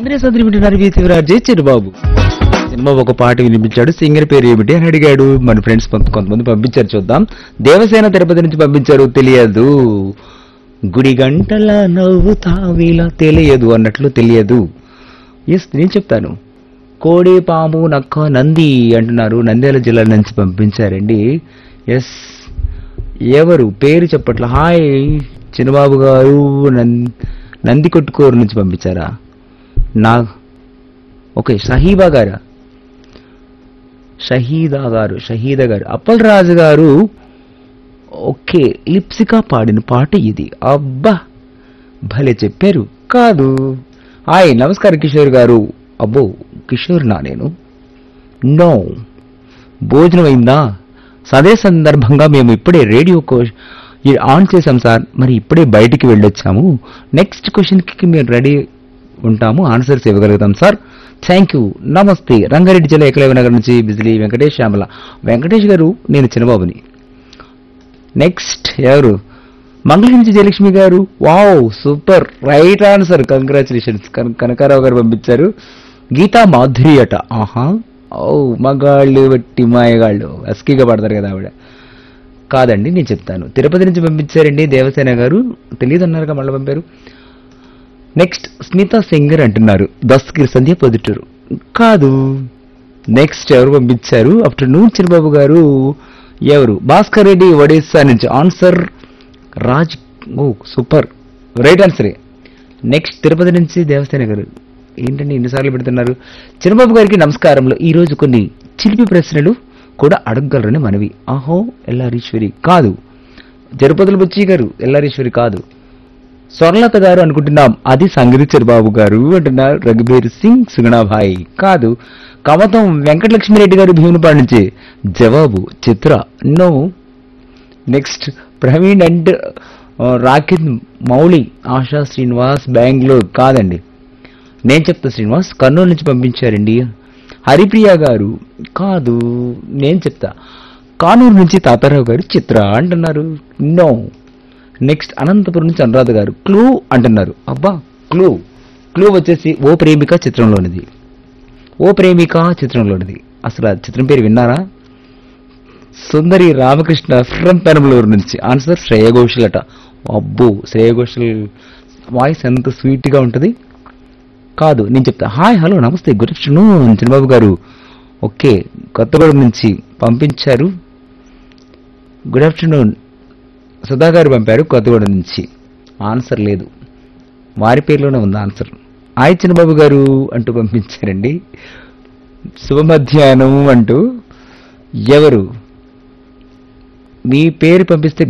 సందడి సందడి వింటున్నారు వి శివరాజే చిరుబాబు సినిమా ఒక పాట వినిపించాడు సింగర్ పేరు ఏమిటి అని అడిగాడు మన ఫ్రెండ్స్ కొంతమంది పంపించారు చూద్దాం దేవసేన తిరుపతి నుంచి పంపించారు తెలియదు గుడి గంటల నవ్వుతావిలా తెలియదు అన్నట్లు తెలియదు ఎస్ నేను చెప్తాను కోడి పాము నక్క నంది అంటున్నారు నంద్యాల జిల్లా నుంచి పంపించారండి ఎస్ ఎవరు పేరు చెప్పట్ల హాయ్ చిన్నబాబు గారు నం- నంది కొట్టుకోరు నుంచి పంపించారా నా ఓకే షహీబా గారా షహీదా గారు షహీదా గారు అప్పల్ రాజు గారు ఓకే లిప్సికా పాడిన పాట ఇది అబ్బా భలే చెప్పారు కాదు హాయ్ నమస్కారం కిషోర్ గారు అబ్బో కిషోర్ నా నేను నో భోజనం అయిందా అదే సందర్భంగా మేము ఇప్పుడే రేడియో కో ఇది ఆన్ చేసాం సార్ మరి ఇప్పుడే బయటికి వెళ్ళొచ్చాము నెక్స్ట్ క్వశ్చన్కి మేము రెడీ ఉంటాము ఆన్సర్స్ ఇవ్వగలుగుతాం సార్ థ్యాంక్ యూ నమస్తే రంగారెడ్డి జిల్లా ఏకలవ్య నగర్ నుంచి బిజిలీ వెంకటేష్ శ్యామల వెంకటేష్ గారు నేను చిన్నబాబుని నెక్స్ట్ ఎవరు మంగళగిరి నుంచి జయలక్ష్మి గారు wow super right answer congratulations Kanakarao గారు పంపించారు గీతా మాధురి అట ఆహా ఓ మగాళ్ళు బట్టి మాయగాళ్ళు అస్కీగా పడతారు కదా ఆవిడ కాదండి నేను చెప్తాను తిరుపతి నుంచి పంపించారండి దేవసేన గారు తెలియదు అన్నారుగా మళ్ళీ పంపారు నెక్స్ట్ స్మితా సింగర్ అంటున్నారు దస్గిరి సంధ్య పొద్దుటూరు కాదు నెక్స్ట్ ఎవరు పంపించారు ఆఫ్టర్నూన్ చిరబాబు గారు ఎవరు భాస్కర్ రెడ్డి ఒడిస్సా నుంచి ఆన్సర్ రాజ్ ఓ సూపర్ రైట్ ఆన్సరే నెక్స్ట్ తిరుపతి నుంచి దేవసేన గారు ఏంటండి ఎన్నిసార్లు పెడుతున్నారు చిరబాబు గారికి నమస్కారంలో ఈ రోజు కొన్ని చిలిపి ప్రశ్నలు కూడా అడగగలరని మనవి ఆహో ఎల్లారీశ్వరి కాదు తిరుపతిలో బుచ్చి గారు ఎల్లారీశ్వరి కాదు స్వర్ణలత గారు అనుకుంటున్నాం అది సంగతి చిరబాబు గారు అంటున్నారు రఘుబీర్ సింగ్ సుగుణాభాయ్ కాదు కమతం వెంకటలక్ష్మిరెడ్డి గారు భీమునిపాడు నుంచి జవాబు Chitra no next Praveen and Rakith Mouli Asha Srinivas Bengaluru కాదండి నేను చెప్తా శ్రీనివాస్ కర్నూలు నుంచి పంపించారండి హరిప్రియ గారు కాదు నేను చెప్తా కానూరు నుంచి తాతారావు గారు చిత్ర అంటున్నారు నో నెక్స్ట్ అనంతపురం నుంచి అనురాధ గారు క్లూ అంటున్నారు అబ్బా క్లూ క్లూ వచ్చేసి ఓ ప్రేమిక చిత్రంలోనిది ఓ ప్రేమిక చిత్రంలోనిది అసలు ఆ చిత్రం పేరు విన్నారా సుందరి రామకృష్ణ ఫ్రమ్ పెనమలూరు నుంచి ఆన్సర్ శ్రేయ ఘోషల్ అట అబ్బో శ్రేయ ఘోషల్ వాయిస్ ఎంత స్వీట్ గా ఉంటది కాదు నేను చెప్తా హాయ్ హలో నమస్తే గుడ్ ఆఫ్టర్నూన్ చంద్రబాబు గారు ఓకే కొత్తగూడెం నుంచి పంపించారు గుడ్ ఆఫ్టర్నూన్ సుధా గారు పంపారు కొత్తగూడెం నుంచి ఆన్సర్ లేదు వారి పేరులోనే ఉంది ఆన్సర్ హాయ్ చిన్నబాబు గారు అంటూ పంపించారండి శుభ మధ్యాహ్నం అంటూ ఎవరు మీ పేరు పంపిస్తే